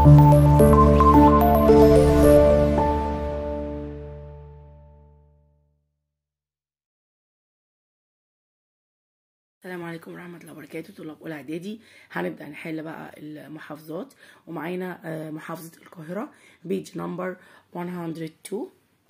السلام عليكم ورحمة الله وبركاته طلاب أولى إعدادي هنبدأ نحل بقى المحافظات ومعانا آه، محافظة القاهرة بيج نمبر 102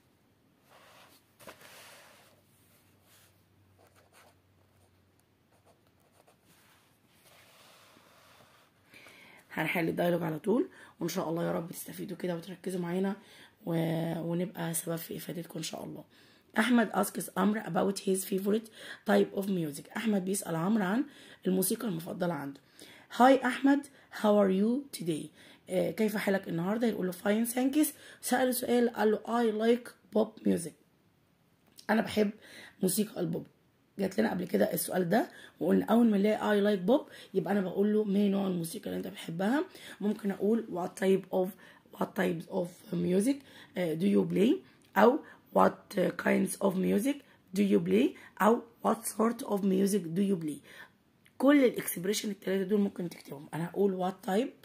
هنحل الدايلوج على طول وإن شاء الله يا رب تستفيدوا كده وتركزوا معانا و... ونبقى سبب في إفادتكم إن شاء الله أحمد asks عمرو about his favorite type of music أحمد بيسأل عمرو عن الموسيقى المفضلة عنده هاي أحمد how are you today آه، كيف حالك النهارده يقول له fine thanks سأله سؤال قال له I like pop music انا بحب موسيقى البوب جات لنا قبل كده السؤال ده وقلنا اول ما نلاقي اي لايك بوب يبقى انا بقول له ما نوع الموسيقى اللي انت بتحبها ممكن اقول what type of what types of music uh, do you play او what kinds of music do you play او what sort of music do you play كل الاكسبريشن التلاتة دول ممكن تكتبهم انا هقول what type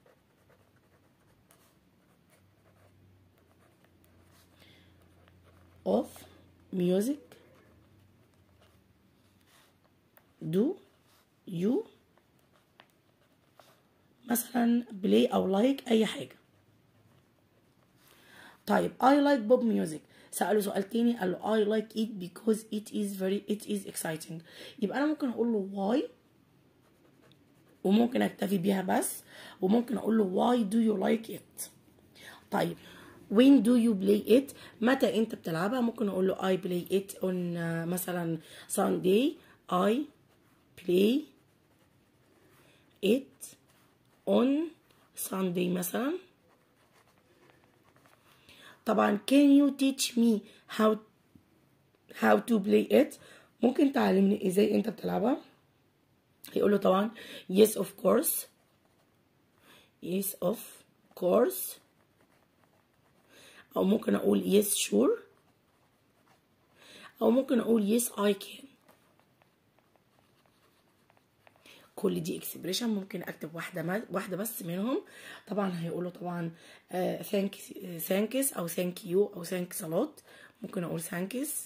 of music do you مثلا play او like اي حاجة طيب I like pop music سأله سؤال تاني قال له I like it because it is very it is exciting يبقى أنا ممكن أقول له why وممكن أكتفي بيها بس وممكن أقول له why do you like it طيب when do you play it متى أنت بتلعبها ممكن أقول له I play it on uh, مثلا Sunday I play it on Sunday مثلا طبعا can you teach me how how to play it ممكن تعلمني ازاي انت بتلعبها هيقول له طبعا yes of course yes of course او ممكن اقول yes sure او ممكن اقول yes I can كل دي اكسبريشن ممكن اكتب واحده ما واحده بس منهم طبعا هيقولوا طبعا ثانك ثانكس او ثانك يو او ثانكس لوت ممكن اقول ثانكس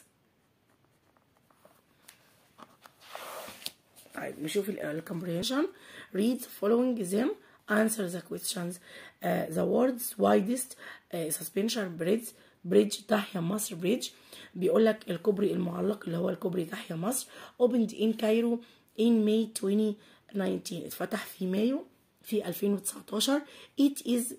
طيب نشوف الكomprehension read following them answer the questions uh, the words widest uh, suspension bridge bridge تحيا مصر bridge بيقول لك الكوبري المعلق اللي هو الكوبري تحيا مصر opened in Cairo in May 2019 اتفتح في مايو في 2019 it is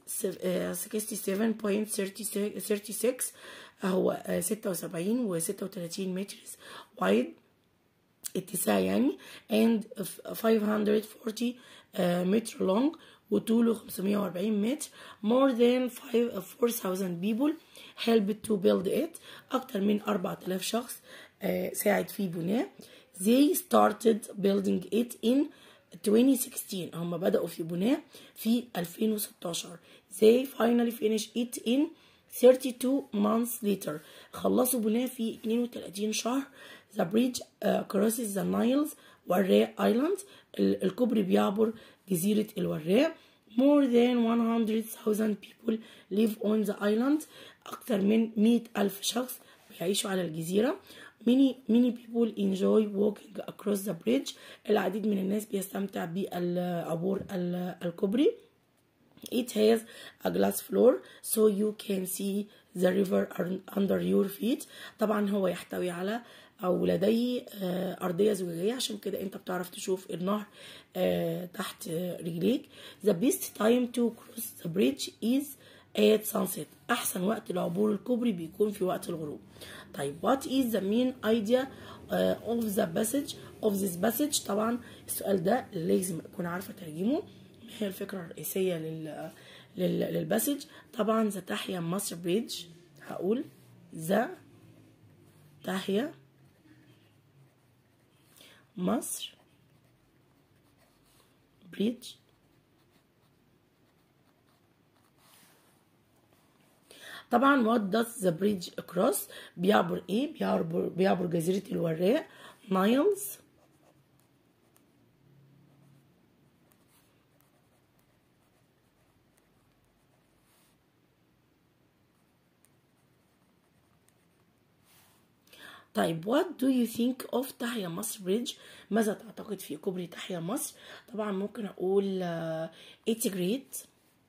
uh, 67.36 هو uh, 76 و 36 متر wide اتساع يعني and 540 uh, متر long وطوله 540 متر more than 4000 people helped to build it أكتر من 4000 شخص uh, ساعد في بناء they started building it in 2016 هم بدأوا في بناء في 2016 they finally finished it in 32 months later خلصوا بناء في 32 شهر the bridge uh, crosses the Niles وراء island الكوبري بيعبر جزيرة الوراء more than 100,000 people live on the island أكثر من 100 ألف شخص بيعيشوا على الجزيرة many many people enjoy walking across the bridge العديد من الناس بيستمتع بالعبور الكوبري it has a glass floor so you can see the river under your feet طبعا هو يحتوي على او لديه ارضيه زجاجيه عشان كده انت بتعرف تشوف النهر تحت رجليك the best time to cross the bridge is at sunset احسن وقت لعبور الكوبري بيكون في وقت الغروب طيب what is the main idea uh, of the passage of this passage طبعا السؤال ده لازم اكون عارفه ترجمه ما هي الفكره الرئيسيه لل لل للباسج طبعا ذا تحيا مصر بريدج هقول ذا تحيا مصر بريدج طبعا what does the bridge cross بيعبر ايه بيعبر بيعبر جزيرة الوراء نايلز طيب what do you think of تحيا مصر بريدج ماذا تعتقد في كوبري تحيا مصر طبعا ممكن اقول uh, it's great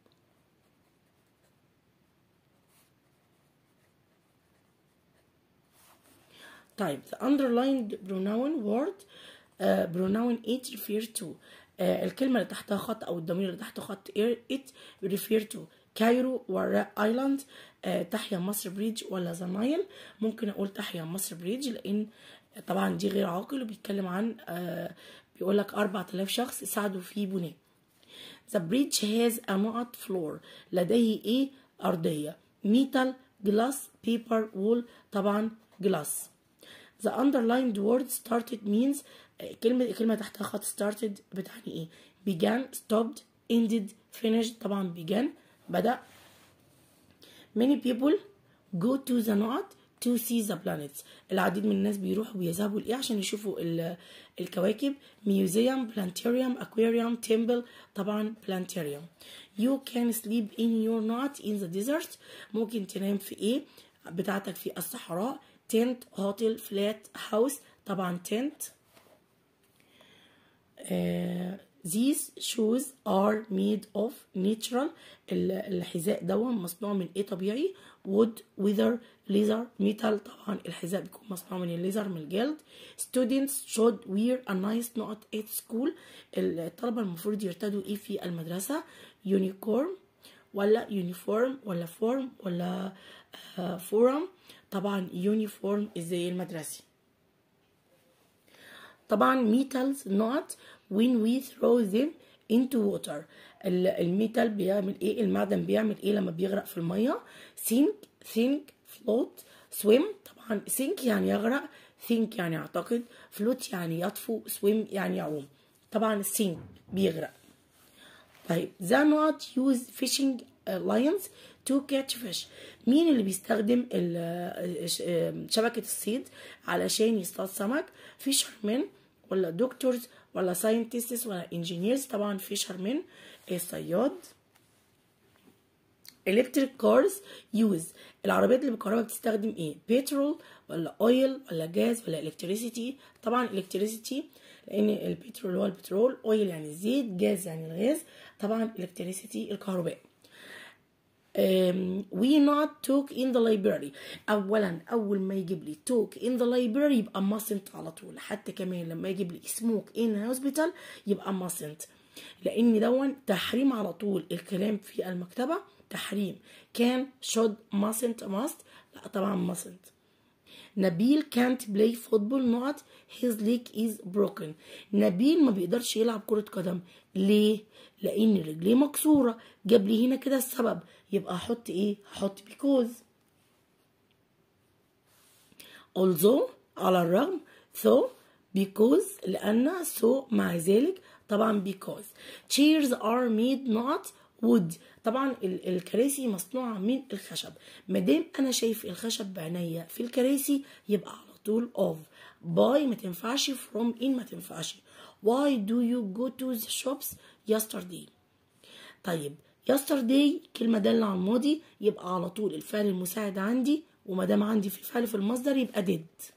طيب the underlined pronoun word uh, pronoun it refer to uh, الكلمة اللي تحتها خط أو الضمير اللي تحته خط it refer to كايرو وراء ايلاند uh, تحيا مصر بريدج ولا ذا نايل ممكن أقول تحيا مصر بريدج لأن طبعا دي غير عاقل وبيتكلم عن uh, بيقول لك 4000 شخص ساعدوا في بناء The bridge has a نقط floor لديه ايه أرضية metal glass paper wool طبعا glass The underlined word started means كلمة كلمة تحتها خط started بتعني ايه began stopped ended finished طبعا began بدأ many people go to the نقط to see the planets العديد من الناس بيروحوا ويذهبوا لإيه عشان يشوفوا الكواكب museum planetarium aquarium temple طبعا planetarium you can sleep in your not in the desert ممكن تنام في ايه بتاعتك في الصحراء tent hotel flat house طبعا tent uh, these shoes are made of natural الحذاء دوا مصنوع من ايه طبيعي wood leather leather metal طبعا الحذاء بيكون مصنوع من الليزر من الجلد students should wear a nice not at school الطلبة المفروض يرتدوا ايه في المدرسة unicorn ولا يونيفورم ولا فورم ولا فورم طبعا يونيفورم الزي المدرسي طبعا metals not when we throw them into water الميتال بيعمل ايه المعدن بيعمل ايه لما بيغرق في الميه sink think float swim طبعا sink يعني يغرق think يعني يعتقد float يعني يطفو swim يعني يعوم طبعا sink بيغرق طيب the not use fishing lines to catch fish مين اللي بيستخدم شبكة الصيد علشان يصطاد سمك fishermen ولا دكتورز ولا scientists ولا engineers طبعا fishermen الصياد electric cars use العربيات اللي بالكهرباء بتستخدم ايه بترول ولا اويل ولا جاز ولا الكتريسيتي طبعا الكتريسيتي لان البترول هو البترول اويل يعني الزيت جاز يعني الغاز طبعا الكتريسيتي الكهرباء um, we not talk in the library اولا اول ما يجيب لي talk in the library يبقى mustn't على طول حتى كمان لما يجيب لي smoke in hospital يبقى mustn't لان دون تحريم على طول الكلام في المكتبه تحريم كان should mustn't must لا طبعا mustn't نبيل can't play football not his leg is broken نبيل ما بيقدرش يلعب كرة قدم ليه؟ لأن رجليه مكسورة جاب لي هنا كده السبب يبقى أحط إيه؟ أحط because although على الرغم so because لأن so مع ذلك طبعا because chairs are made not wood طبعا الكراسي مصنوعة من الخشب مادام أنا شايف الخشب بعينيا في الكراسي يبقى على طول of buy ما تنفعش from in ما تنفعش why do you go to the shops yesterday طيب yesterday كلمة دالة على الماضي يبقى على طول الفعل المساعد عندي وما دام عندي في فعل في المصدر يبقى did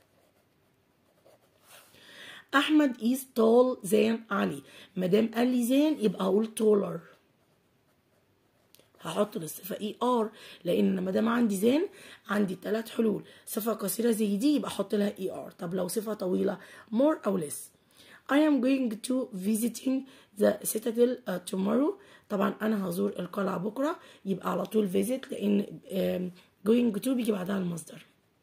أحمد is tall than علي ما دام قال لي than يبقى أقول taller هحط للصفة اي ار لان ما دام عندي زين عندي ثلاث حلول صفة قصيرة زي دي يبقى احط لها اي ار طب لو صفة طويلة more او less I am going to visiting the citadel uh, tomorrow طبعا انا هزور القلعة بكرة يبقى على طول visit لان um, going to بيجي بعدها المصدر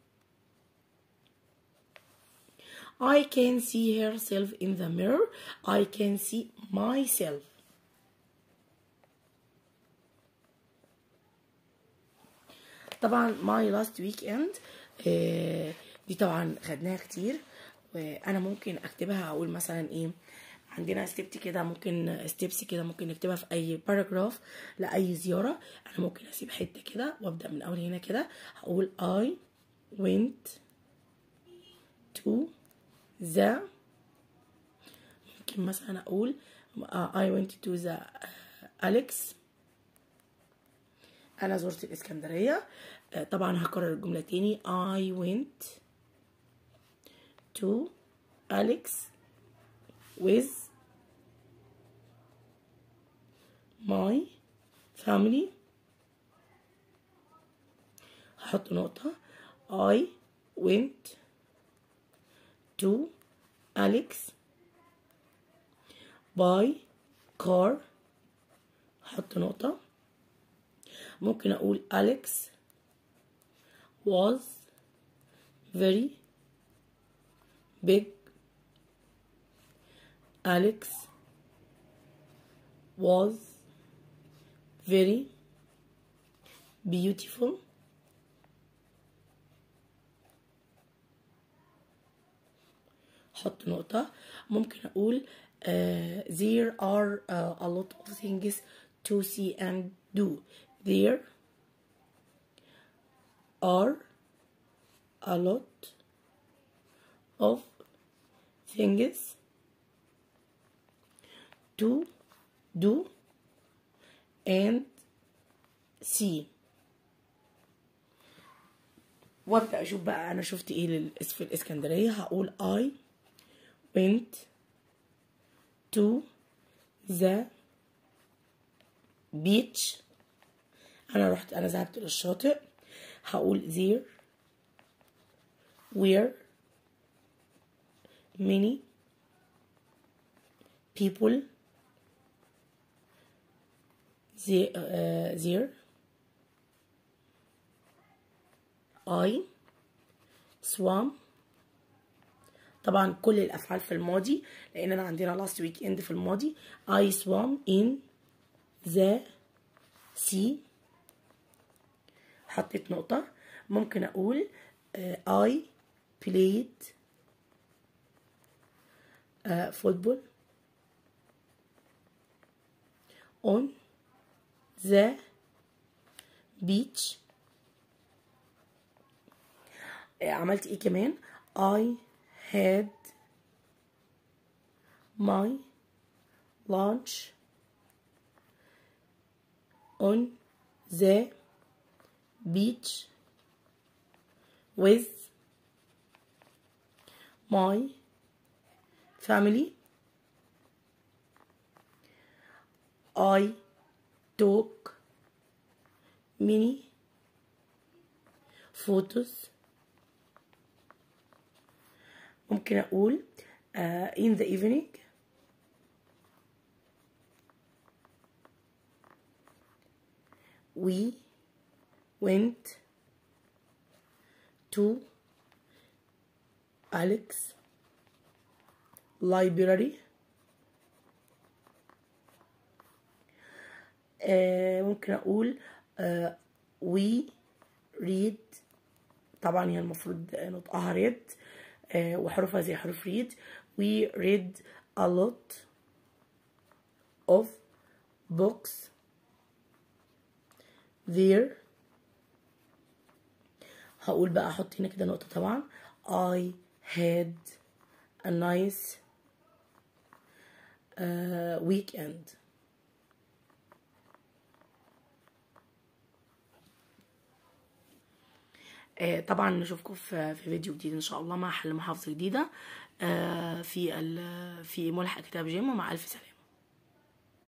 I can see herself in the mirror I can see myself طبعا ماي لاست ويك اند دي طبعا خدناها كتير وانا ممكن اكتبها اقول مثلا ايه عندنا ستيبتي كده ممكن ستيبس كده ممكن نكتبها في اي باراجراف لاي زياره انا ممكن اسيب حته كده وابدا من اول هنا كده هقول I went to the ممكن مثلا اقول I went to the Alex انا زرت الاسكندريه طبعا هكرر الجمله تاني I went to Alex with my family هحط نقطة I went to Alex by car هحط نقطة ممكن أقول Alex was very big Alex was very beautiful حط نقطة ممكن أقول uh, there are uh, a lot of things to see and do there are a lot of things to do and see وابدا اشوف بقى انا شفت ايه للإس- في الاسكندريه هقول I went to the beach انا رحت انا ذهبت للشاطئ هقول there were many people there, uh, there I swam طبعا كل الافعال في الماضي لاننا عندنا last weekend في الماضي I swam in the sea حطيت نقطة ممكن أقول uh, I played uh, football on the beach آه، عملت ايه كمان I had my lunch on the beach with my family I took many photos ممكن أقول uh, in the evening we went to Alex library آه ممكن أقول آه we read طبعا هي المفروض نطقها read آه وحروفها زي حروف read we read a lot of books there هقول بقى احط هنا كده نقطة طبعا I had a nice uh, weekend آه، طبعا نشوفكم في في فيديو جديد ان شاء الله مع حل محافظة جديدة آه، في ال- في ملحق كتاب جيم ومع الف سلامة